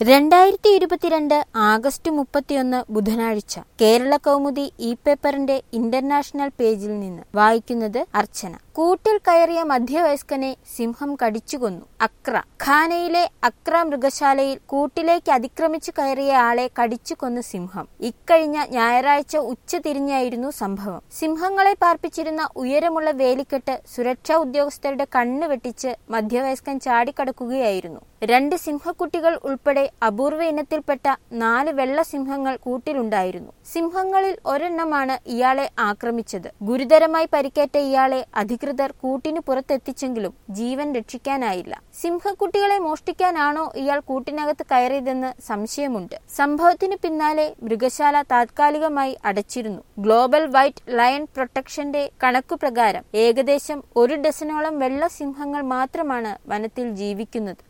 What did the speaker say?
രണ്ടായിരത്തി ഇരുപത്തിരണ്ട് ആഗസ്റ്റ് മുപ്പത്തിയൊന്ന് ബുധനാഴ്ച കേരള കൗമുദി ഇ പേപ്പറിന്റെ ഇന്റർനാഷണൽ പേജിൽ നിന്ന് വായിക്കുന്നത് അർച്ചന കൂട്ടിൽ കയറിയ മധ്യവയസ്കനെ സിംഹം കടിച്ചുകൊന്നു അക്ര ഖാനയിലെ അക്ര മൃഗശാലയിൽ കൂട്ടിലേക്ക് അതിക്രമിച്ചു കയറിയ ആളെ കടിച്ചു കൊന്ന സിംഹം ഇക്കഴിഞ്ഞ ഞായറാഴ്ച ഉച്ചതിരിഞ്ഞായിരുന്നു സംഭവം സിംഹങ്ങളെ പാർപ്പിച്ചിരുന്ന ഉയരമുള്ള വേലിക്കെട്ട് സുരക്ഷാ ഉദ്യോഗസ്ഥരുടെ കണ്ണ് വെട്ടിച്ച് മധ്യവയസ്കൻ ചാടിക്കടക്കുകയായിരുന്നു രണ്ട് സിംഹക്കുട്ടികൾ ഉൾപ്പെടെ അപൂർവ ഇനത്തിൽപ്പെട്ട നാല് വെള്ള സിംഹങ്ങൾ കൂട്ടിലുണ്ടായിരുന്നു സിംഹങ്ങളിൽ ഒരെണ്ണമാണ് ഇയാളെ ആക്രമിച്ചത് ഗുരുതരമായി പരിക്കേറ്റ ഇയാളെ അധികൃതർ കൂട്ടിന് പുറത്തെത്തിച്ചെങ്കിലും ജീവൻ രക്ഷിക്കാനായില്ല സിംഹക്കുട്ടികളെ മോഷ്ടിക്കാനാണോ ഇയാൾ കൂട്ടിനകത്ത് കയറിയതെന്ന് സംശയമുണ്ട് സംഭവത്തിന് പിന്നാലെ മൃഗശാല താത്കാലികമായി അടച്ചിരുന്നു ഗ്ലോബൽ വൈറ്റ് ലയൺ പ്രൊട്ടക്ഷന്റെ കണക്കുപ്രകാരം ഏകദേശം ഒരു ഡസനോളം വെള്ള സിംഹങ്ങൾ മാത്രമാണ് വനത്തിൽ ജീവിക്കുന്നത്